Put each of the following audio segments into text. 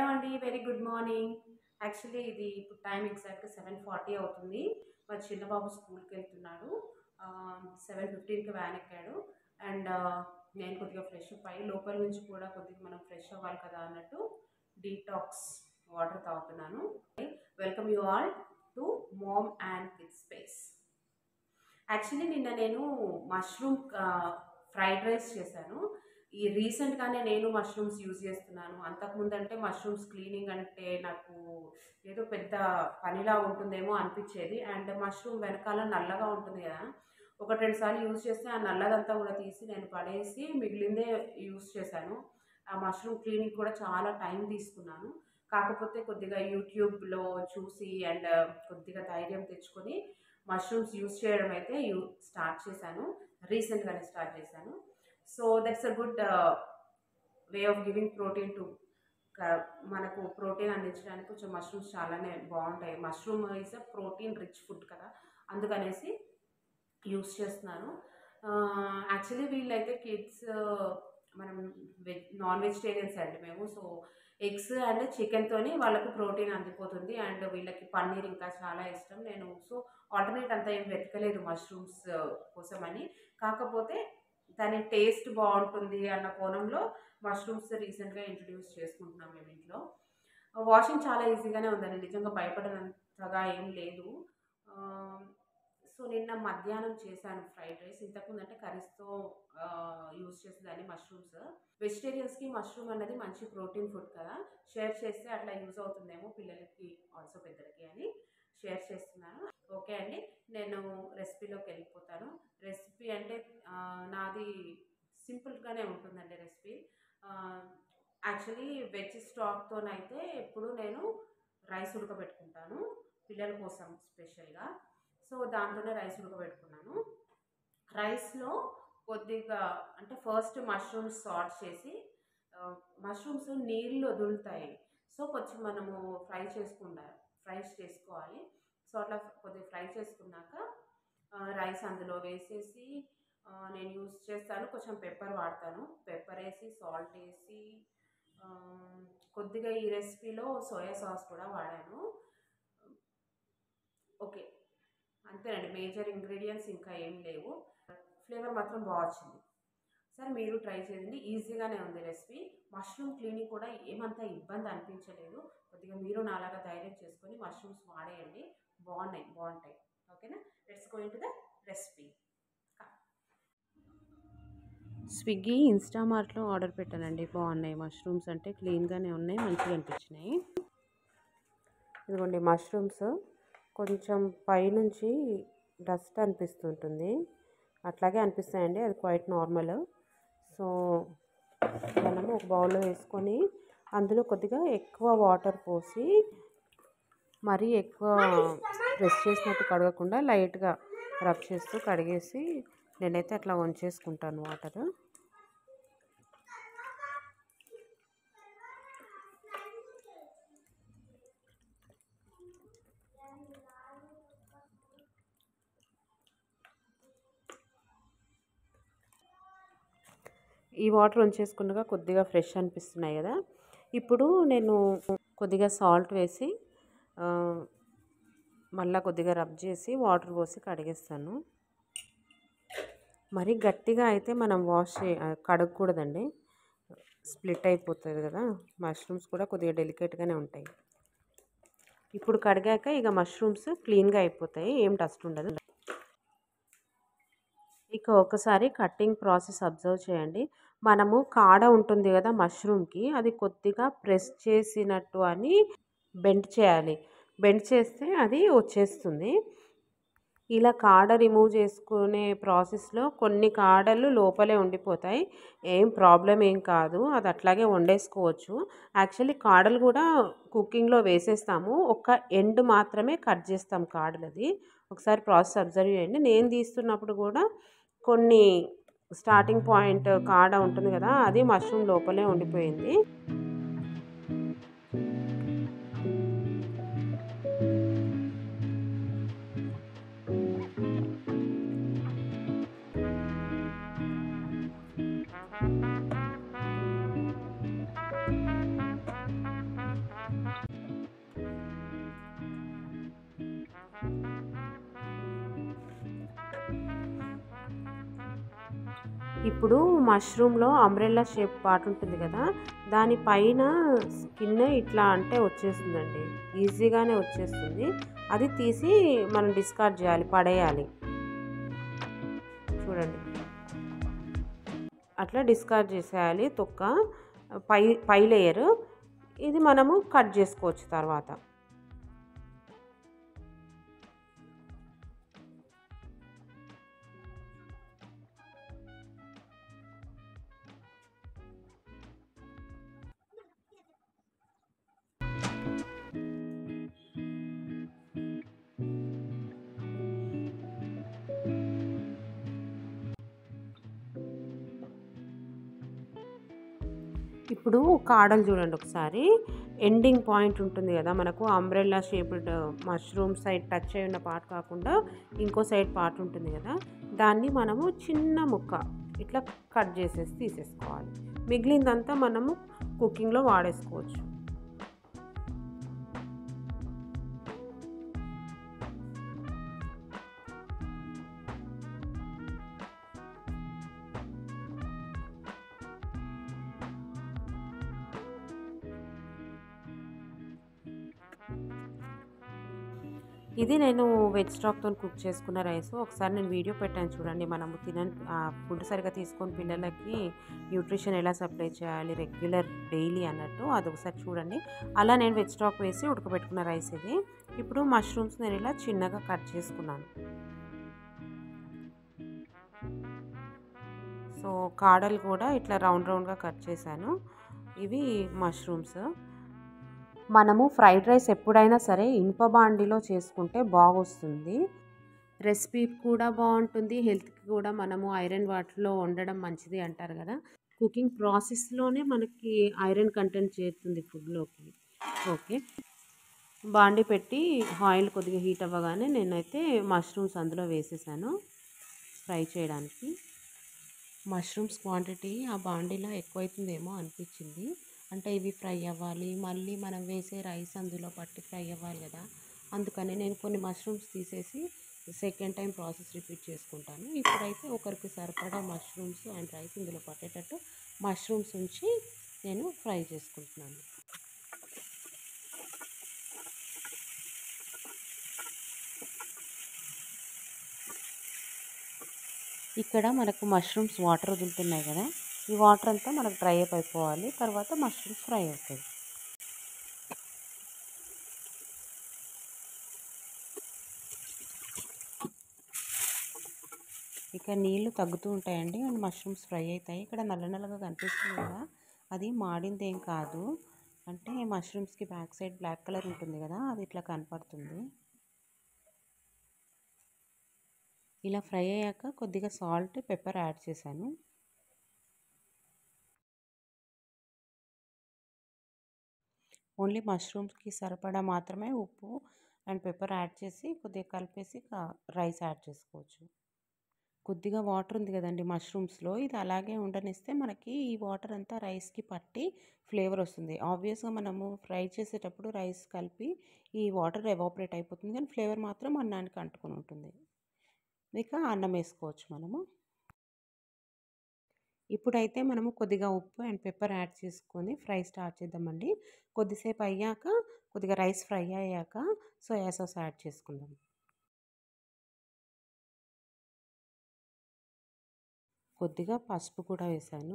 hello అండి very good morning actually ఇది ఇప్పుడు టైం ఎగ్జాక్ట్గా సెవెన్ ఫార్టీ అవుతుంది మా చిన్న బాబు స్కూల్కి వెళ్తున్నాడు సెవెన్ ఫిఫ్టీన్కి వ్యాన్ ఎక్కాడు అండ్ నేను కొద్దిగా ఫ్రెష్ అప్ అయ్యి లోపల నుంచి కూడా కొద్దిగా మనం ఫ్రెష్ అవ్వాలి కదా అన్నట్టు డీటాక్స్ వాటర్ తాగుతున్నాను welcome you all to mom and kids space actually నిన్న నేను మష్రూమ్ ఫ్రైడ్ రైస్ చేశాను ఈ రీసెంట్గానే నేను మష్రూమ్స్ యూజ్ చేస్తున్నాను అంతకుముందు అంటే మష్రూమ్స్ క్లీనింగ్ అంటే నాకు ఏదో పెద్ద పనిలా ఉంటుందేమో అనిపించేది అండ్ మష్రూమ్ వెనకాల నల్లగా ఉంటుంది కదా ఒకటి రెండు సార్లు యూజ్ చేస్తే ఆ నల్లదంతా కూడా తీసి నేను పడేసి మిగిలిందే యూజ్ చేశాను ఆ మష్రూమ్ క్లీనింగ్ కూడా చాలా టైం తీసుకున్నాను కాకపోతే కొద్దిగా యూట్యూబ్లో చూసి అండ్ కొద్దిగా ధైర్యం తెచ్చుకొని మష్రూమ్స్ యూజ్ చేయడం అయితే యూ స్టార్ట్ చేశాను రీసెంట్గానే స్టార్ట్ చేశాను so that's a good way of giving protein to మనకు ప్రోటీన్ అందించడానికి కొంచెం మష్రూమ్స్ చాలానే బాగుంటాయి mushroom is a protein rich food కదా అందుకనేసి యూస్ చేస్తున్నాను యాక్చువల్లీ వీళ్ళైతే కిడ్స్ మనం వెజ్ నాన్ వెజిటేరియన్స్ అండి మేము సో ఎగ్స్ అండ్ చికెన్తోని వాళ్ళకి ప్రోటీన్ అందిపోతుంది అండ్ వీళ్ళకి పన్నీర్ ఇంకా చాలా ఇష్టం నేను సో ఆల్టర్నేట్ అంతా ఏం వెతకలేదు మష్రూమ్స్ కోసమని కాకపోతే దాని టేస్ట్ బాగుంటుంది అన్న కోణంలో మష్రూమ్స్ రీసెంట్గా ఇంట్రడ్యూస్ చేసుకుంటున్నాం మేము ఇంట్లో వాషింగ్ చాలా ఈజీగానే ఉందండి నిజంగా భయపడినంతగా ఏం లేదు సో నిన్న మధ్యాహ్నం చేశాను ఫ్రైడ్ రైస్ ఇంతకుముందు అంటే కర్రీస్తో యూజ్ చేసేదాన్ని మష్రూమ్స్ వెజిటేరియన్స్కి మష్రూమ్ అనేది మంచి ప్రోటీన్ ఫుడ్ కదా షేర్ చేస్తే అట్లా యూజ్ అవుతుందేమో పిల్లలకి ఆల్సో పెద్దలకి అని షేర్ చేస్తున్నాను ఓకే అండి నేను రెసిపీలోకి వెళ్ళిపోతాను రెసిపీ అంటే నాది సింపుల్గానే ఉంటుందండి రెసిపీ యాక్చువల్లీ వెజ్ స్టాక్తోనైతే ఎప్పుడు నేను రైస్ ఉడకబెట్టుకుంటాను పిల్లల కోసం స్పెషల్గా సో దాంతోనే రైస్ ఉడకబెట్టుకున్నాను రైస్లో కొద్దిగా అంటే ఫస్ట్ మష్రూమ్స్ సార్ట్ చేసి మష్రూమ్స్ నీళ్ళు వదులుతాయి సో కొంచెం మనము ఫ్రై చేసుకుంటా ఫ్రై చేసుకోవాలి సో అట్లా కొద్దిగా ఫ్రై చేసుకున్నాక రైస్ అందులో వేసేసి నేను యూస్ చేస్తాను కొంచెం పెప్పర్ వాడతాను పెప్పర్ వేసి సాల్ట్ వేసి కొద్దిగా ఈ రెసిపీలో సోయా సాస్ కూడా వాడాను ఓకే అంతేనండి మేజర్ ఇంగ్రీడియంట్స్ ఇంకా ఏం లేవు ఫ్లేవర్ మాత్రం బాగా వచ్చింది సరే మీరు ట్రై చేయండి ఈజీగానే ఉంది రెసిపీ మష్రూమ్ క్లీనింగ్ కూడా ఏమంతా ఇబ్బంది అనిపించలేదు కొద్దిగా మీరు నాలాగా ధైర్యం చేసుకొని మష్రూమ్స్ వాడేయండి బాగున్నాయి బాగుంటాయి ఓకేనా let's go into the recipe Swiggy ఇన్స్టామార్ట్లో ఆర్డర్ పెట్టానండి బాగున్నాయి మష్రూమ్స్ అంటే క్లీన్గానే ఉన్నాయి మంచిగా అనిపించినాయి ఇదిగోండి మష్రూమ్స్ కొంచెం పైనుంచి డస్ట్ అనిపిస్తుంటుంది అట్లాగే అనిపిస్తాయండి అది క్వైట్ నార్మల్ సో మనము ఒక బౌల్లో వేసుకొని అందులో కొద్దిగా ఎక్కువ వాటర్ పోసి మరీ ఎక్కువ ప్రెస్ చేసినట్టు కడగకుండా లైట్గా రబ్ చేస్తూ కడిగేసి నేనైతే అట్లా వంచేసుకుంటాను వాటర్ ఈ వాటర్ ఉంచేసుకున్నాక కొద్దిగా ఫ్రెష్ అనిపిస్తున్నాయి కదా ఇప్పుడు నేను కొద్దిగా సాల్ట్ వేసి మళ్ళీ కొద్దిగా రబ్ చేసి వాటర్ పోసి కడిగేస్తాను మరీ గట్టిగా అయితే మనం వాష్ చే కడగకూడదండి స్ప్లిట్ అయిపోతుంది కదా మష్రూమ్స్ కూడా కొద్దిగా డెలికేట్గానే ఉంటాయి ఇప్పుడు కడిగాక ఇక మష్రూమ్స్ క్లీన్గా అయిపోతాయి ఏం డస్ట్ ఉండదు ఇక ఒకసారి కటింగ్ ప్రాసెస్ అబ్జర్వ్ చేయండి మనము కాడ ఉంటుంది కదా మష్రూమ్కి అది కొద్దిగా ప్రెస్ చేసినట్టు అని బెండ్ చేయాలి బెండ్ చేస్తే అది వచ్చేస్తుంది ఇలా కాడ రిమూవ్ చేసుకునే ప్రాసెస్లో కొన్ని కాడలు లోపలే ఉండిపోతాయి ఏం ప్రాబ్లం ఏం కాదు అది అట్లాగే వండేసుకోవచ్చు యాక్చువల్లీ కాడలు కూడా కుకింగ్లో వేసేస్తాము ఒక ఎండ్ మాత్రమే కట్ చేస్తాం కాడలది ఒకసారి ప్రాసెస్ అబ్జర్వ్ చేయండి నేను తీస్తున్నప్పుడు కూడా కొన్ని స్టార్టింగ్ పాయింట్ కాడ ఉంటుంది కదా అది మష్రూమ్ లోపలే ఉండిపోయింది ఇప్పుడు మష్రూమ్లో అంబ్రెల్లా షేప్ పార్ట్ ఉంటుంది కదా దానిపైన స్కిన్ ఇట్లా అంటే వచ్చేస్తుందండి ఈజీగానే వచ్చేస్తుంది అది తీసి మనం డిస్కార్డ్ చేయాలి పడేయాలి చూడండి అట్లా డిస్కార్డ్ చేసేయాలి తొక్క పై పై లేయర్ ఇది మనము కట్ చేసుకోవచ్చు తర్వాత ఇప్పుడు కాడలు చూడండి ఒకసారి ఎండింగ్ పాయింట్ ఉంటుంది కదా మనకు umbrella shaped mushroom side touch అయి ఉన్న పార్ట్ కాకుండా ఇంకో సైడ్ పార్ట్ ఉంటుంది కదా దాన్ని మనము చిన్న ముక్క ఇట్లా కట్ చేసేసి తీసేసుకోవాలి మిగిలిందంతా మనము కుకింగ్లో వాడేసుకోవచ్చు ఇది నేను వెజ్ స్టాక్తో కుక్ చేసుకున్న రైస్ ఒకసారి నేను వీడియో పెట్టాను చూడండి మనము తినని ఫుడ్ సరిగా తీసుకొని పిల్లలకి న్యూట్రిషన్ ఎలా సప్లై చేయాలి రెగ్యులర్ డైలీ అన్నట్టు అది ఒకసారి చూడండి అలా నేను వెజ్ స్టాక్ వేసి ఉడకబెట్టుకున్న రైస్ ఇది ఇప్పుడు మష్రూమ్స్ నేను ఇలా చిన్నగా కట్ చేసుకున్నాను సో కాడలు కూడా ఇట్లా రౌండ్ రౌండ్గా కట్ చేశాను ఇవి మష్రూమ్స్ మనము ఫ్రైడ్ రైస్ ఎప్పుడైనా సరే ఇనుప బాండిలో చేసుకుంటే బాగొస్తుంది రెసిపీ కూడా బాగుంటుంది హెల్త్కి కూడా మనము ఐరన్ వాటర్లో వండడం మంచిది అంటారు కదా కుకింగ్ ప్రాసెస్లోనే మనకి ఐరన్ కంటెంట్ చేరుతుంది ఫుడ్లోకి ఓకే బాండి పెట్టి ఆయిల్ కొద్దిగా హీట్ అవ్వగానే నేనైతే మష్రూమ్స్ అందులో వేసేసాను ఫ్రై చేయడానికి మష్రూమ్స్ క్వాంటిటీ ఆ బాండీలో ఎక్కువైతుందేమో అనిపించింది అంటే ఇవి ఫ్రై అవ్వాలి మళ్ళీ మనం వేసే రైస్ అందులో పట్టి ఫ్రై అవ్వాలి కదా అందుకని నేను కొన్ని మష్రూమ్స్ తీసేసి సెకండ్ టైం ప్రాసెస్ రిపీట్ చేసుకుంటాను ఇప్పుడైతే ఒకరికి సరిపడా మష్రూమ్స్ అండ్ రైస్ ఇందులో పట్టేటట్టు మష్రూమ్స్ ఉంచి నేను ఫ్రై చేసుకుంటున్నాను ఇక్కడ మనకు మష్రూమ్స్ వాటర్ వదులుతున్నాయి కదా ఈ వాటర్ అంతా మనకు డ్రై అప్ అయిపోవాలి తర్వాత మష్రూమ్స్ ఫ్రై అవుతాయి ఇక నీళ్లు తగ్గుతూ ఉంటాయండి అండ్ మష్రూమ్స్ ఫ్రై అవుతాయి ఇక్కడ నల్ల నల్లగా కనిపిస్తుంది కదా అది మాడింది ఏం కాదు అంటే మష్రూమ్స్కి బ్యాక్ సైడ్ బ్లాక్ కలర్ ఉంటుంది కదా అది ఇట్లా కనపడుతుంది ఇలా ఫ్రై అయ్యాక కొద్దిగా సాల్ట్ పెప్పర్ యాడ్ చేశాను ఓన్లీ మష్రూమ్స్కి సరిపడా మాత్రమే ఉప్పు అండ్ పెప్పర్ యాడ్ చేసి కొద్దిగా కలిపేసి రైస్ యాడ్ చేసుకోవచ్చు కొద్దిగా వాటర్ ఉంది కదండి మష్రూమ్స్లో ఇది అలాగే ఉండనిస్తే మనకి ఈ వాటర్ అంతా రైస్కి పట్టి ఫ్లేవర్ వస్తుంది ఆబ్వియస్గా మనము ఫ్రై చేసేటప్పుడు రైస్ కలిపి ఈ వాటర్ ఎవాపరేట్ అయిపోతుంది కానీ ఫ్లేవర్ మాత్రం అన్నానికి అంటుకొని ఉంటుంది ఇక అన్నం వేసుకోవచ్చు మనము ఇప్పుడైతే మనము కొద్దిగా ఉప్పు అండ్ పెప్పర్ యాడ్ చేసుకొని ఫ్రై స్టార్ట్ చేద్దామండి కొద్దిసేపు అయ్యాక కొద్దిగా రైస్ ఫ్రై అయ్యాక సోయా సాస్ యాడ్ చేసుకుందాం కొద్దిగా పసుపు కూడా వేసాను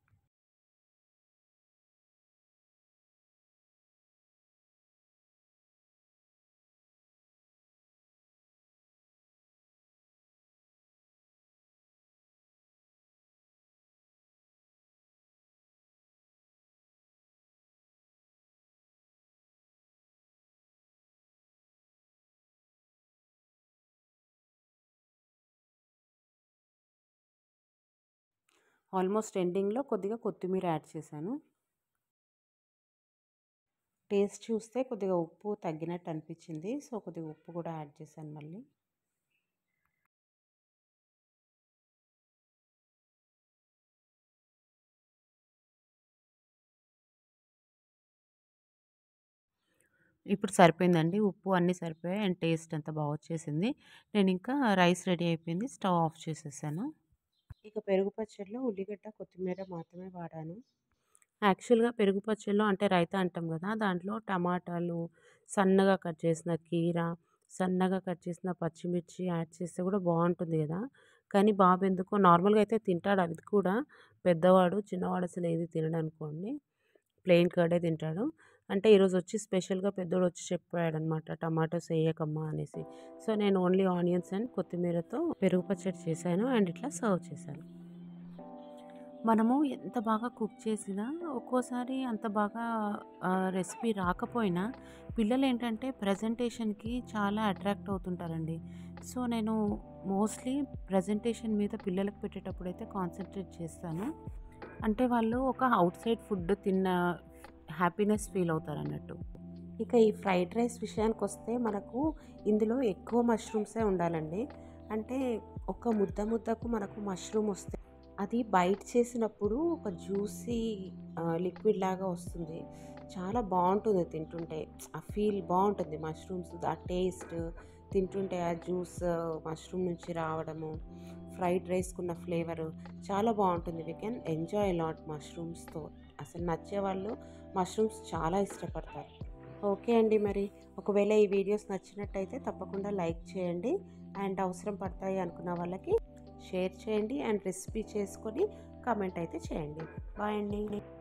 ఆల్మోస్ట్ ఎండింగ్లో కొద్దిగా కొత్తిమీర యాడ్ చేశాను టేస్ట్ చూస్తే కొద్దిగా ఉప్పు తగ్గినట్టు అనిపించింది సో కొద్దిగా ఉప్పు కూడా యాడ్ చేశాను మళ్ళీ ఇప్పుడు సరిపోయిందండి ఉప్పు అన్నీ సరిపోయాయి అండ్ టేస్ట్ అంతా బాగా వచ్చేసింది నేను ఇంకా రైస్ రెడీ అయిపోయింది స్టవ్ ఆఫ్ చేసేసాను ఇక పెరుగు పచ్చడిలో ఉల్లిగడ్డ కొత్తిమీర మాత్రమే వాడాను యాక్చువల్గా పెరుగు పచ్చడిలో అంటే రైతా అంటాం కదా దాంట్లో టమాటాలు సన్నగా కట్ చేసిన కీర సన్నగా కట్ చేసిన పచ్చిమిర్చి యాడ్ చేస్తే కూడా బాగుంటుంది కదా కానీ బాబు ఎందుకో నార్మల్గా అయితే తింటాడు అది కూడా పెద్దవాడు చిన్నవాడు అసలు ఏది తినడు అనుకోండి ప్లెయిన్ కర్డే తింటాడు అంటే ఈరోజు వచ్చి స్పెషల్గా పెద్దోడు వచ్చి చెప్పాడు అనమాట టమాటోస్ వేయకమ్మా అనేసి సో నేను ఓన్లీ ఆనియన్స్ అండ్ కొత్తిమీరతో పెరుగు పచ్చడి చేశాను అండ్ ఇట్లా సర్వ్ చేశాను మనము ఎంత బాగా కుక్ చేసినా ఒక్కోసారి అంత బాగా రెసిపీ రాకపోయినా పిల్లలు ఏంటంటే ప్రజెంటేషన్కి చాలా అట్రాక్ట్ అవుతుంటారండి సో నేను మోస్ట్లీ ప్రజెంటేషన్ మీద పిల్లలకు పెట్టేటప్పుడు అయితే కాన్సన్ట్రేట్ చేస్తాను అంటే వాళ్ళు ఒక అవుట్ సైడ్ ఫుడ్ తిన్న హ్యాపీనెస్ ఫీల్ అవుతారు అన్నట్టు ఇక ఈ ఫ్రైడ్ రైస్ విషయానికి వస్తే మనకు ఇందులో ఎక్కువ మష్రూమ్సే ఉండాలండి అంటే ఒక ముద్ద ముద్దకు మనకు మష్రూమ్ వస్తే అది బైట్ చేసినప్పుడు ఒక జ్యూసీ లిక్విడ్ లాగా వస్తుంది చాలా బాగుంటుంది తింటుంటే ఆ ఫీల్ బాగుంటుంది మష్రూమ్స్ ఆ టేస్ట్ తింటుంటే ఆ జ్యూస్ మష్రూమ్ నుంచి రావడము ఫ్రైడ్ రైస్కున్న ఫ్లేవర్ చాలా బాగుంటుంది వీ కెన్ ఎంజాయ్ లాట్ మష్రూమ్స్తో అసలు నచ్చే వాళ్ళు మష్రూమ్స్ చాలా ఇష్టపడతారు ఓకే అండి మరి ఒకవేళ ఈ వీడియోస్ నచ్చినట్టయితే తప్పకుండా లైక్ చేయండి అండ్ అవసరం పడతాయి అనుకున్న వాళ్ళకి షేర్ చేయండి అండ్ రెసిపీ చేసుకొని కామెంట్ అయితే చేయండి బాయ్ అండి